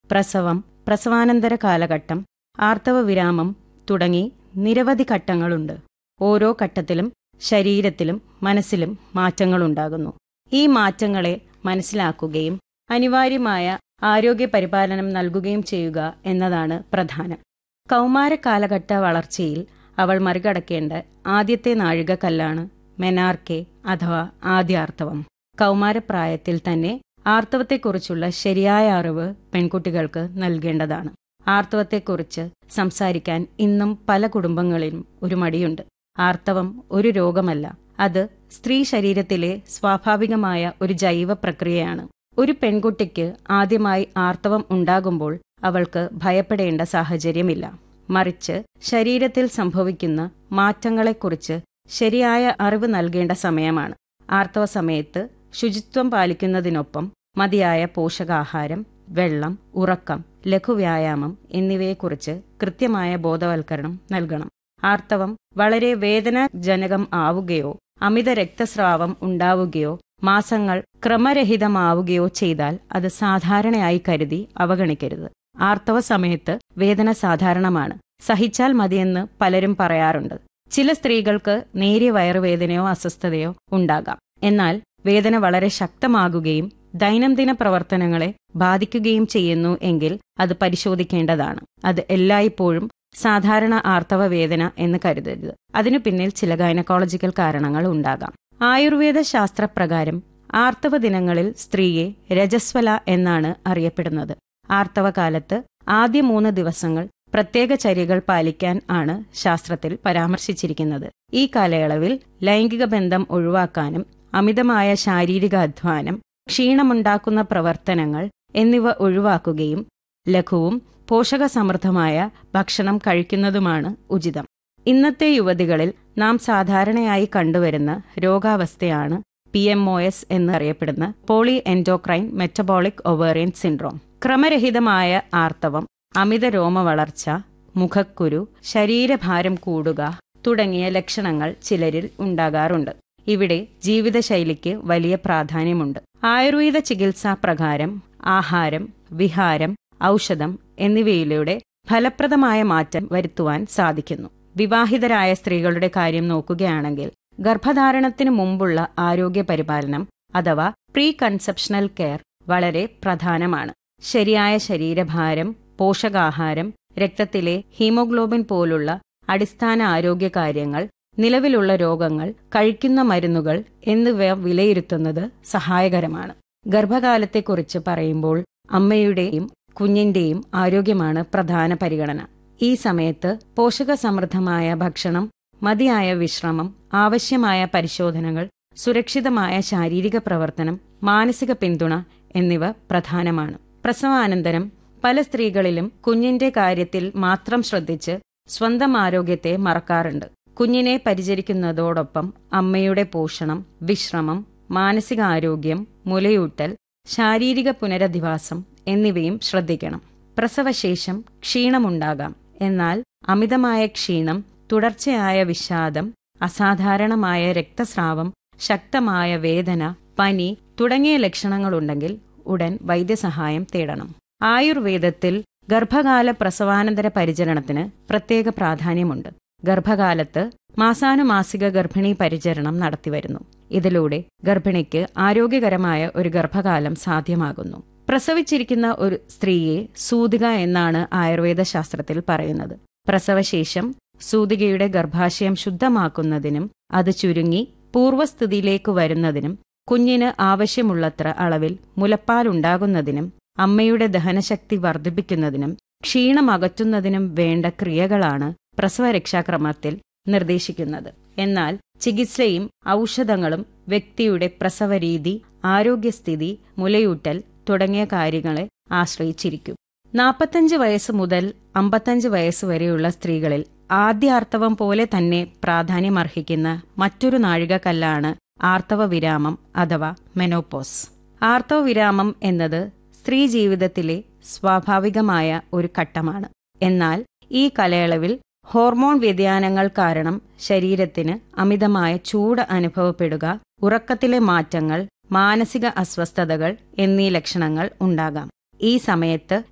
പ്രസവം പ്രസവാനന്തര കാലഘട്ടം ആർത്തവ വിരാമം തുടങ്ങി നിരവധി ഘട്ടങ്ങളുണ്ട് ഓരോ ഘട്ടത്തിലും ശരീരത്തിലും മനസ്സിലും മാറ്റങ്ങളുണ്ടാകുന്നു ഈ മാറ്റങ്ങളെ മനസ്സിലാക്കുകയും അനിവാര്യമായ ആരോഗ്യ പരിപാലനം നൽകുകയും ചെയ്യുക എന്നതാണ് പ്രധാനം കൗമാര കാലഘട്ട വളർച്ചയിൽ അവൾ മറികടക്കേണ്ട ആദ്യത്തെ നാഴികക്കല്ലാണ് മെനാർക്കെ അഥവാ ആദ്യാർത്തവം കൗമാരപ്രായത്തിൽ തന്നെ ആർത്തവത്തെക്കുറിച്ചുള്ള ശരിയായ അറിവ് പെൺകുട്ടികൾക്ക് നൽകേണ്ടതാണ് ആർത്തവത്തെക്കുറിച്ച് സംസാരിക്കാൻ ഇന്നും പല കുടുംബങ്ങളിലും ഒരു മടിയുണ്ട് ആർത്തവം ഒരു രോഗമല്ല അത് സ്ത്രീ ശരീരത്തിലെ സ്വാഭാവികമായ ഒരു ജൈവ പ്രക്രിയയാണ് ഒരു പെൺകുട്ടിക്ക് ആദ്യമായി ആർത്തവം ഉണ്ടാകുമ്പോൾ അവൾക്ക് ഭയപ്പെടേണ്ട സാഹചര്യമില്ല മറിച്ച് ശരീരത്തിൽ സംഭവിക്കുന്ന മാറ്റങ്ങളെക്കുറിച്ച് ശരിയായ അറിവ് നൽകേണ്ട സമയമാണ് ആർത്തവ സമയത്ത് ശുചിത്വം പാലിക്കുന്നതിനൊപ്പം മതിയായ പോഷകാഹാരം വെള്ളം ഉറക്കം ലഘുവ്യായാമം എന്നിവയെക്കുറിച്ച് കൃത്യമായ ബോധവൽക്കരണം നൽകണം ആർത്തവം വളരെ വേദനാജനകം ആവുകയോ അമിത രക്തസ്രാവം ഉണ്ടാവുകയോ മാസങ്ങൾ ക്രമരഹിതമാവുകയോ ചെയ്താൽ അത് സാധാരണയായി കരുതി അവഗണിക്കരുത് ആർത്തവ സമയത്ത് വേദന സാധാരണമാണ് സഹിച്ചാൽ മതിയെന്ന് പലരും പറയാറുണ്ട് ചില സ്ത്രീകൾക്ക് നേരിയ വയറുവേദനയോ അസ്വസ്ഥതയോ ഉണ്ടാകാം എന്നാൽ വേദന വളരെ ശക്തമാകുകയും ദൈനംദിന പ്രവർത്തനങ്ങളെ ബാധിക്കുകയും ചെയ്യുന്നു എങ്കിൽ അത് പരിശോധിക്കേണ്ടതാണ് അത് എല്ലായ്പ്പോഴും സാധാരണ ആർത്തവ വേദന എന്ന് കരുതരുത് അതിനു പിന്നിൽ ചില ഗൈനക്കോളജിക്കൽ കാരണങ്ങൾ ഉണ്ടാകാം ആയുർവേദ ശാസ്ത്രപ്രകാരം ആർത്തവ ദിനങ്ങളിൽ സ്ത്രീയെ രജസ്വല എന്നാണ് അറിയപ്പെടുന്നത് ആർത്തവകാലത്ത് ആദ്യ മൂന്ന് ദിവസങ്ങൾ പ്രത്യേക ചര്യകൾ പാലിക്കാൻ ആണ് ശാസ്ത്രത്തിൽ പരാമർശിച്ചിരിക്കുന്നത് ഈ കാലയളവിൽ ലൈംഗിക ബന്ധം ഒഴിവാക്കാനും അമിതമായ ശാരീരിക അധ്വാനം ക്ഷീണമുണ്ടാക്കുന്ന പ്രവർത്തനങ്ങൾ എന്നിവ ഒഴിവാക്കുകയും ലഘുവും പോഷകസമൃദ്ധമായ ഭക്ഷണം കഴിക്കുന്നതുമാണ് ഉചിതം ഇന്നത്തെ യുവതികളിൽ നാം സാധാരണയായി കണ്ടുവരുന്ന രോഗാവസ്ഥയാണ് പി എം ഒ എസ് എന്നറിയപ്പെടുന്ന poly endocrine metabolic ovarian syndrome ക്രമരഹിതമായ ആർത്തവം അമിത രോമ വളർച്ച മുഖക്കുരു ശരീരഭാരം കൂടുക തുടങ്ങിയ ലക്ഷണങ്ങൾ ചിലരിൽ ഉണ്ടാകാറുണ്ട് ഇവിടെ ജീവിതശൈലിക്ക് വലിയ പ്രാധാന്യമുണ്ട് ആയുർവേദ ചികിത്സാ പ്രകാരം ആഹാരം വിഹാരം ഔഷധം എന്നിവയിലൂടെ ഫലപ്രദമായ മാറ്റം വരുത്തുവാൻ സാധിക്കുന്നു വിവാഹിതരായ സ്ത്രീകളുടെ കാര്യം നോക്കുകയാണെങ്കിൽ ഗർഭധാരണത്തിന് മുമ്പുള്ള ആരോഗ്യ പരിപാലനം അഥവാ പ്രീ കൺസെപ്ഷണൽ കെയർ വളരെ പ്രധാനമാണ് ശരിയായ ശരീരഭാരം പോഷകാഹാരം രക്തത്തിലെ ഹീമോഗ്ലോബിൻ പോലുള്ള അടിസ്ഥാന ആരോഗ്യ കാര്യങ്ങൾ നിലവിലുള്ള രോഗങ്ങൾ കഴിക്കുന്ന മരുന്നുകൾ എന്നിവ വിലയിരുത്തുന്നത് സഹായകരമാണ് ഗർഭകാലത്തെക്കുറിച്ച് പറയുമ്പോൾ അമ്മയുടെയും കുഞ്ഞിന്റെയും ആരോഗ്യമാണ് പ്രധാന പരിഗണന ഈ സമയത്ത് പോഷകസമൃദ്ധമായ ഭക്ഷണം മതിയായ വിശ്രമം ആവശ്യമായ പരിശോധനകൾ സുരക്ഷിതമായ ശാരീരിക പ്രവർത്തനം മാനസിക പിന്തുണ എന്നിവ പ്രധാനമാണ് പ്രസവാനന്തരം പല സ്ത്രീകളിലും കുഞ്ഞിന്റെ കാര്യത്തിൽ മാത്രം ശ്രദ്ധിച്ച് സ്വന്തം ആരോഗ്യത്തെ മറക്കാറുണ്ട് കുഞ്ഞിനെ പരിചരിക്കുന്നതോടൊപ്പം അമ്മയുടെ പോഷണം വിശ്രമം മാനസികാരോഗ്യം മുലയൂട്ടൽ ശാരീരിക പുനരധിവാസം എന്നിവയും ശ്രദ്ധിക്കണം പ്രസവശേഷം ക്ഷീണമുണ്ടാകാം എന്നാൽ അമിതമായ ക്ഷീണം തുടർച്ചയായ വിഷാദം അസാധാരണമായ രക്തസ്രാവം ശക്തമായ വേദന പനി തുടങ്ങിയ ലക്ഷണങ്ങളുണ്ടെങ്കിൽ ഉടൻ വൈദ്യസഹായം തേടണം ആയുർവേദത്തിൽ ഗർഭകാല പ്രസവാനന്തര പരിചരണത്തിന് പ്രത്യേക പ്രാധാന്യമുണ്ട് ഗർഭകാലത്ത് മാസാനുമാസിക ഗർഭിണി പരിചരണം നടത്തിവരുന്നു ഇതിലൂടെ ഗർഭിണിക്ക് ആരോഗ്യകരമായ ഒരു ഗർഭകാലം സാധ്യമാകുന്നു പ്രസവിച്ചിരിക്കുന്ന ഒരു സ്ത്രീയെ സൂതിക എന്നാണ് ആയുർവേദ ശാസ്ത്രത്തിൽ പറയുന്നത് പ്രസവശേഷം സൂതികയുടെ ഗർഭാശയം ശുദ്ധമാക്കുന്നതിനും അത് ചുരുങ്ങി പൂർവ്വസ്ഥിതിയിലേക്ക് വരുന്നതിനും കുഞ്ഞിന് ആവശ്യമുള്ളത്ര അളവിൽ മുലപ്പാലുണ്ടാകുന്നതിനും അമ്മയുടെ ദഹനശക്തി വർദ്ധിപ്പിക്കുന്നതിനും ക്ഷീണമകറ്റുന്നതിനും വേണ്ട ക്രിയകളാണ് പ്രസവരക്ഷാക്രമത്തിൽ നിർദ്ദേശിക്കുന്നത് എന്നാൽ ചികിത്സയും ഔഷധങ്ങളും വ്യക്തിയുടെ പ്രസവരീതി ആരോഗ്യസ്ഥിതി മുലയൂട്ടൽ തുടങ്ങിയ കാര്യങ്ങളെ ആശ്രയിച്ചിരിക്കും നാൽപ്പത്തഞ്ച് വയസ്സ് മുതൽ അമ്പത്തഞ്ച് വയസ്സ് വരെയുള്ള സ്ത്രീകളിൽ ആദ്യാർത്തവം പോലെ തന്നെ പ്രാധാന്യമർഹിക്കുന്ന മറ്റൊരു നാഴികക്കല്ലാണ് ആർത്തവ വിരാമം അഥവാ മെനോപോസ് ആർത്തവ വിരാമം എന്നത് സ്ത്രീ ജീവിതത്തിലെ സ്വാഭാവികമായ ഒരു ഘട്ടമാണ് എന്നാൽ ഈ കാലയളവിൽ ഹോർമോൺ വ്യതിയാനങ്ങൾ കാരണം ശരീരത്തിന് അമിതമായ ചൂട് അനുഭവപ്പെടുക ഉറക്കത്തിലെ മാറ്റങ്ങൾ മാനസിക അസ്വസ്ഥതകൾ എന്നീ ലക്ഷണങ്ങൾ ഉണ്ടാകാം ഈ സമയത്ത്